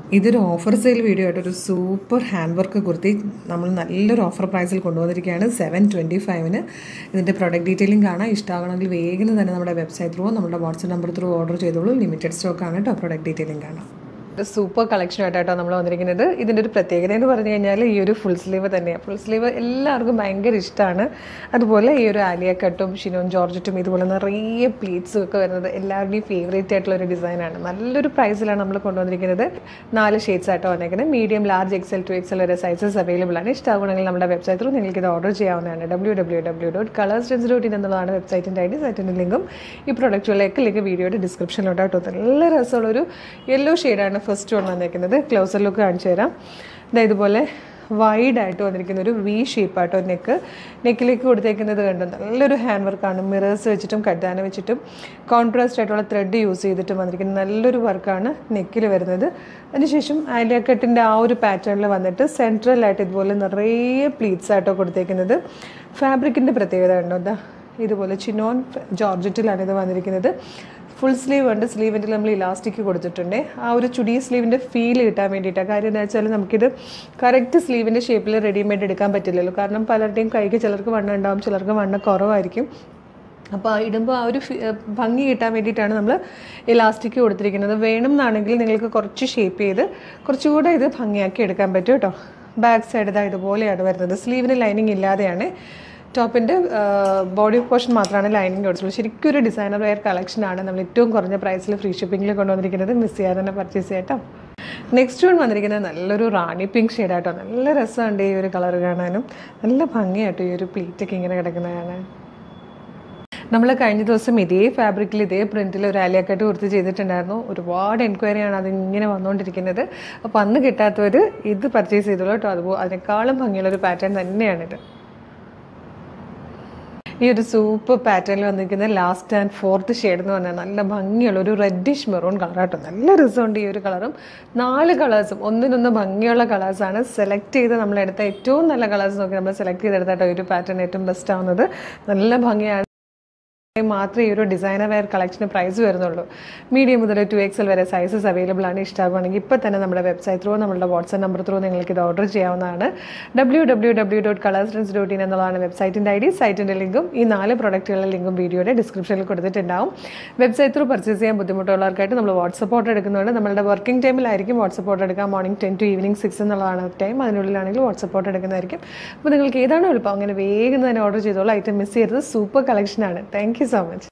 ഇതൊരു offer sale video ആയിട്ട് ഒരു സൂപ്പർ ഹാൻഡ് വർക്ക് കുർത്തി നമ്മൾ നല്ലൊരു ഓഫർ പ്രൈസിൽ കൊണ്ടുവന്നിരിക്കുകയാണ് സെവൻ ട്വൻറ്റി ഫൈവിന് ഇതിൻ്റെ പ്രൊഡക്റ്റ് ഡീറ്റെയിലിംഗ് കാണാം ഇഷ്ടമാകണമെങ്കിൽ വേഗം തന്നെ നമ്മുടെ വെബ്സൈറ്റ് ത്രൂ നമ്മുടെ വാട്സപ്പ് നമ്പർ ത്രൂ ഓർഡർ ചെയ്തോളൂ ലിമിറ്റഡ് സ്റ്റോക്കാണ് കേട്ടോ പ്രൊഡക്റ്റ് ഡീറ്റെയിലിംഗ് കാണാം ഒരു സൂപ്പർ കളക്ഷനായിട്ടാട്ടോ നമ്മൾ വന്നിരിക്കുന്നത് ഇതിൻ്റെ ഒരു പ്രത്യേകത എന്ന് പറഞ്ഞു കഴിഞ്ഞാൽ ഈ ഒരു ഫുൾ സ്ലീവ് തന്നെയാണ് ഫുൾ സ്ലീവ് എല്ലാവർക്കും ഭയങ്കര ഇഷ്ടമാണ് അതുപോലെ ഈ ഒരു ആലിയ കട്ടും ഷിനോൻ ജോർജറ്റും ഇതുപോലെ നിറയെ പ്ലീറ്റ്സും ഒക്കെ വരുന്നത് എല്ലാവരുടെയും ഫേവറേറ്റ് ആയിട്ടുള്ള ഒരു ഡിസൈനാണ് നല്ലൊരു പ്രൈസിലാണ് നമ്മൾ കൊണ്ടുവന്നിരിക്കുന്നത് നാല് ഷെയ്ഡ്സ് ആയിട്ടോ വന്നേക്കുന്നത് medium large XL to XL വരെ സൈസസ് അവൈലബിൾ ആണ് ഇഷ്ടമാണെങ്കിൽ നമ്മുടെ വെബ്സൈറ്റ് ത്രൂ നിങ്ങൾക്ക് ഇത് ഓർഡർ ചെയ്യാവുന്നതാണ് W W W dot colours tens dot in എന്നുള്ളതാണ് വെബ്സൈറ്റിൻ്റെ ഐ ഡി സൈറ്റിൻ്റെ ലിങ്കും ഈ പ്രൊഡക്റ്റുകളിലേക്ക് ലിങ്ക് വീഡിയോയുടെ ഡിസ്ക്രിപ്ഷനിലോട്ടോ നല്ല രസമുള്ളൊരു യെല്ലോ ഷെയ്ഡാണ് ഫസ്റ്റ് വൺ വന്നേക്കുന്നത് ക്ലോസർ ലുക്ക് കാണിച്ചു തരാം ഇതാ ഇതുപോലെ വൈഡായിട്ട് വന്നിരിക്കുന്ന ഒരു വി ഷേപ്പായിട്ടോ നെക്ക് നെക്കിലേക്ക് കൊടുത്തേക്കുന്നത് കണ്ടു നല്ലൊരു ഹാൻഡ് വർക്കാണ് മിറേഴ്സ് വെച്ചിട്ടും കറ്റാന വെച്ചിട്ടും കോൺട്രാസ്റ്റ് ആയിട്ടുള്ള ത്രെഡ് യൂസ് ചെയ്തിട്ടും വന്നിരിക്കുന്ന നല്ലൊരു വർക്കാണ് നെക്കിൽ വരുന്നത് അതിനുശേഷം ആലിയ കട്ടിൻ്റെ ആ ഒരു പാറ്റേണിൽ വന്നിട്ട് സെൻട്രലായിട്ട് ഇതുപോലെ നിറയെ പ്ലീറ്റ്സ് ആയിട്ടോ കൊടുത്തേക്കുന്നത് ഫാബ്രിക്കിൻ്റെ പ്രത്യേകത കണ്ടോ എന്താ ഇതുപോലെ ചിനോൻ ജോർജറ്റിലാണ് ഇത് വന്നിരിക്കുന്നത് ഫുൾ സ്ലീവ് ഉണ്ട് സ്ലീവിൻ്റെ നമ്മൾ ഇലാസ്റ്റിക് കൊടുത്തിട്ടുണ്ട് ആ ഒരു ചുടി സ്ലീവിൻ്റെ ഫീൽ കിട്ടാൻ വേണ്ടിയിട്ടാണ് കാര്യം എന്താ വെച്ചാൽ നമുക്കിത് കറക്റ്റ് സ്ലീവിൻ്റെ ഷേപ്പിൽ റെഡിമെയ്ഡ് എടുക്കാൻ പറ്റില്ലല്ലോ കാരണം പലരുടെയും കൈക്ക് ചിലർക്ക് വണ്ണം ഉണ്ടാവും ചിലർക്ക് വണ്ണം കുറവായിരിക്കും അപ്പോൾ ഇടുമ്പോൾ ആ ഒരു ഭംഗി കിട്ടാൻ വേണ്ടിയിട്ടാണ് നമ്മൾ ഇലാസ്റ്റിക് കൊടുത്തിരിക്കുന്നത് വേണം എന്നാണെങ്കിൽ നിങ്ങൾക്ക് കുറച്ച് ഷേപ്പ് ചെയ്ത് കുറച്ചുകൂടെ ഇത് ഭംഗിയാക്കി എടുക്കാൻ പറ്റും കേട്ടോ ബാക്ക് സൈഡ് ഇതാ ഇതുപോലെയാണ് വരുന്നത് സ്ലീവിന് ലൈനിങ് ഇല്ലാതെയാണ് ടോപ്പിൻ്റെ ബോഡി പോർഷൻ മാത്രമാണ് ലൈനിങ് കൊടുത്തുള്ളൂ ശരിക്കും ഒരു ഡിസൈനർ വെയർ കളക്ഷനാണ് നമ്മൾ ഏറ്റവും കുറഞ്ഞ പ്രൈസിൽ ഫ്രീ ഷിപ്പിങ്ങിൽ കൊണ്ടുവന്നിരിക്കുന്നത് മിസ് ചെയ്യാതെ തന്നെ പർച്ചേസ് ചെയ്യട്ടോ നെക്സ്റ്റ് വൺ വന്നിരിക്കുന്നത് നല്ലൊരു റാണി പിങ്ക് ഷെയ്ഡായിട്ടോ നല്ല രസമുണ്ട് ഈ ഒരു കളർ കാണാനും നല്ല ഭംഗിയായിട്ടോ ഈ ഒരു പ്ലീറ്റൊക്കെ ഇങ്ങനെ കിടക്കുന്നത് കാണാൻ നമ്മൾ കഴിഞ്ഞ ദിവസം ഇതേ ഫാബ്രിക്കിൽ ഇതേ പ്രിൻറ്റിൽ ഒരു ആലിയക്കട്ട് കുർത്തി ചെയ്തിട്ടുണ്ടായിരുന്നു ഒരുപാട് എൻക്വയറിയാണ് അത് ഇങ്ങനെ വന്നുകൊണ്ടിരിക്കുന്നത് അപ്പോൾ അന്ന് കിട്ടാത്തവർ ഇത് പർച്ചേസ് ചെയ്തോളൂ കേട്ടോ അതുപോലെ അതിനേക്കാളും ഭംഗിയുള്ള ഒരു പാറ്റേൺ തന്നെയാണിത് ഈ ഒരു സൂപ്പർ പാറ്റേണിൽ വന്നിരിക്കുന്ന ലാസ്റ്റ് ആൻഡ് ഫോർത്ത് ഷെയ്ഡ് എന്ന് പറഞ്ഞാൽ നല്ല ഭംഗിയുള്ള ഒരു റെഡിഷ് മെറൂൺ കളറാട്ടോ നല്ല രസമുണ്ട് ഈ ഒരു കളറും നാല് കളേഴ്സും ഒന്നിനൊന്ന് ഭംഗിയുള്ള കളേഴ്സാണ് സെലക്ട് ചെയ്ത് നമ്മളെടുത്ത ഏറ്റവും നല്ല കളേഴ്സ് നോക്കി നമ്മൾ സെലക്ട് ചെയ്തെടുത്താട്ടോ ഈ ഒരു പാറ്റേൺ ഏറ്റവും ബെസ്റ്റ് ആവുന്നത് നല്ല ഭംഗിയാണ് മാത്രമേ ഈ ഒരു ഡിസൈനർ വെയർ കളക്ഷന് പ്രൈസ് വരുന്നുള്ളൂ മീഡിയം മുതൽ ടു എക്സൽ വരെ സൈസസ് അവൈലബിൾ ആണ് ഇഷ്ടമാകുകയാണെങ്കിൽ ഇപ്പോൾ തന്നെ നമ്മുടെ വെബ്സൈറ്റ് ത്രൂ നമ്മുടെ വാട്സ്ആപ്പ് നമ്പർ ത്രൂ നിങ്ങൾക്ക് ഇത് ഓർഡർ ചെയ്യാവുന്നതാണ് W W W dot colours friends dot in എന്നുള്ളതാണ് വെബ്സൈറ്റിൻ്റെ ഐ ഡി സൈറ്റിൻ്റെ ലിങ്കും ഈ നാല് പ്രൊഡക്റ്റുകളുടെ ലിങ്കും വീഡിയോയുടെ ഡിസ്ക്രിപ്ഷനിൽ കൊടുത്തിട്ടുണ്ടാവും വെബ്സൈറ്റ് ത്രൂ പർച്ചേസ് ചെയ്യാൻ ബുദ്ധിമുട്ടുള്ളവർക്കായിട്ട് നമ്മൾ വാട്സപ്പ് ഓർഡർ എടുക്കുന്നുണ്ട് നമ്മുടെ വർക്കിംഗ് ടൈമിലായിരിക്കും വാട്സപ്പ് ഓർഡർ എടുക്കുക morning ten to evening six എന്നുള്ളതാണ് ടൈം അതിനുള്ളിലാണെങ്കിൽ വാട്സപ്പ് ഓർഡർ എടുക്കുന്നതായിരിക്കും അപ്പോൾ നിങ്ങൾക്ക് ഏതാണോ എളുപ്പം അങ്ങനെ വേഗം തന്നെ ഓർഡർ ചെയ്തോളൂ ഐറ്റം മിസ് ചെയ്തത് സൂപ്പർ കളക്ഷനാണ് താങ്ക് യു സോ മച്ച്